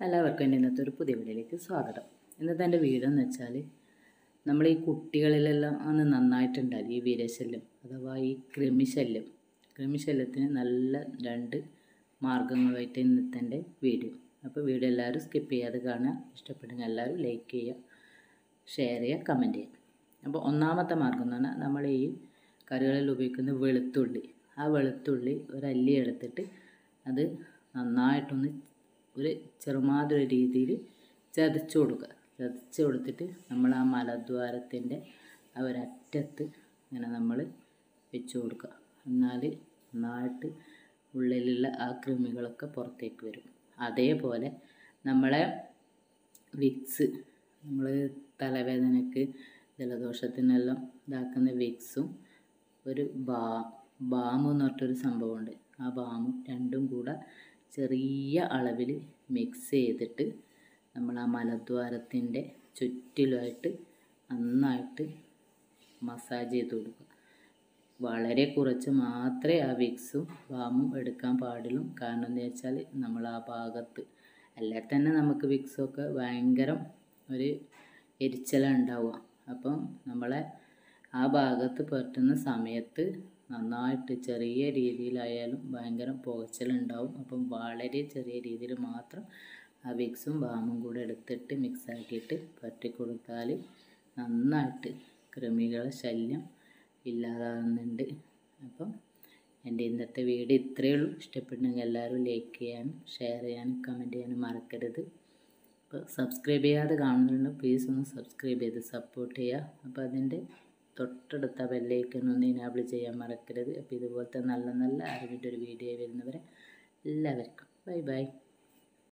എല്ലാവർക്കും എൻ്റെ ഇന്നത്തെ ഒരു പുതിയ വീഡിയോയിലേക്ക് സ്വാഗതം ഇന്നത്തെ എൻ്റെ വീഡിയോ എന്ന് വെച്ചാൽ നമ്മൾ ഈ കുട്ടികളിലെല്ലാം അന്ന് നന്നായിട്ടുണ്ടാകും ഈ വീരശല്യം അഥവാ ഈ കൃമിശല്യം കൃമിശല്യത്തിന് നല്ല രണ്ട് മാർഗങ്ങളുമായിട്ട് ഇന്നത്തെ എൻ്റെ വീഡിയോ അപ്പോൾ വീഡിയോ എല്ലാവരും സ്കിപ്പ് ചെയ്യാതെ കാണുക ഇഷ്ടപ്പെടുമെങ്കിൽ എല്ലാവരും ലൈക്ക് ചെയ്യുക ഷെയർ ചെയ്യുക കമൻറ്റ് ചെയ്യുക അപ്പോൾ ഒന്നാമത്തെ മാർഗം എന്ന് പറഞ്ഞാൽ നമ്മൾ ഈ കറികളിൽ ഉപയോഗിക്കുന്ന വെളുത്തുള്ളി ആ വെളുത്തുള്ളി ഒരു അല്ലി എടുത്തിട്ട് അത് നന്നായിട്ടൊന്ന് ഒരു ചെറുമാതിരി രീതിയിൽ ചതച്ച് കൊടുക്കുക ചതച്ച് കൊടുത്തിട്ട് നമ്മൾ ആ മലദ്വാരത്തിൻ്റെ ആ ഒരറ്റത്ത് ഇങ്ങനെ നമ്മൾ വെച്ച് കൊടുക്കുക എന്നാൽ നന്നായിട്ട് ഉള്ളിലുള്ള ആ കൃമികളൊക്കെ പുറത്തേക്ക് വരും അതേപോലെ നമ്മളെ വിക്സ് നമ്മൾ തലവേദനയ്ക്ക് ജലദോഷത്തിനെല്ലാം ഇതാക്കുന്ന വിക്സും ഒരു ബാ ബാം എന്ന് പറഞ്ഞിട്ടൊരു സംഭവമുണ്ട് ആ ബാമും രണ്ടും കൂടെ ചെറിയ അളവിൽ മിക്സ് ചെയ്തിട്ട് നമ്മൾ ആ മലദ്വാരത്തിൻ്റെ ചുറ്റിലുമായിട്ട് നന്നായിട്ട് മസാജ് ചെയ്ത് കൊടുക്കുക വളരെ കുറച്ച് മാത്രമേ ആ വിക്സും ബാമും എടുക്കാൻ പാടുള്ളൂ കാരണം എന്താ വെച്ചാൽ നമ്മൾ ആ ഭാഗത്ത് അല്ലെങ്കിൽ തന്നെ നമുക്ക് വിക്സൊക്കെ ഭയങ്കര ഒരു എരിച്ചലാണ് ഉണ്ടാവുക അപ്പം നമ്മളെ ആ ഭാഗത്ത് പുരട്ടുന്ന സമയത്ത് നന്നായിട്ട് ചെറിയ രീതിയിലായാലും ഭയങ്കര പുകച്ചിലുണ്ടാവും അപ്പം വളരെ ചെറിയ രീതിയിൽ മാത്രം ആ വിക്സും ബാമും കൂടെ എടുത്തിട്ട് മിക്സ് ആക്കിയിട്ട് പറ്റി കൊടുത്താൽ നന്നായിട്ട് കൃമികളെ ശല്യം ഇല്ലാതാകുന്നുണ്ട് അപ്പം എൻ്റെ ഇന്നത്തെ വീഡിയോ ഇത്രയേ ഉള്ളൂ ഇഷ്ടപ്പെടുന്നെങ്കിൽ എല്ലാവരും ലൈക്ക് ചെയ്യാനും ഷെയർ ചെയ്യാനും കമൻറ്റ് ചെയ്യാനും മറക്കരുത് അപ്പോൾ സബ്സ്ക്രൈബ് ചെയ്യാതെ കാണുന്നുണ്ട് പ്ലീസ് ഒന്ന് സബ്സ്ക്രൈബ് ചെയ്ത് സപ്പോർട്ട് ചെയ്യുക അപ്പോൾ അതിൻ്റെ തൊട്ടടുത്ത ബെല്ലൈക്കൺ ഒന്ന് ഇനാബിൾ ചെയ്യാൻ മറക്കരുത് അപ്പോൾ ഇതുപോലത്തെ നല്ല നല്ല അറിവിൻ്റെ ഒരു വീഡിയോ വരുന്നവരെ എല്ലാവർക്കും ബൈ ബൈ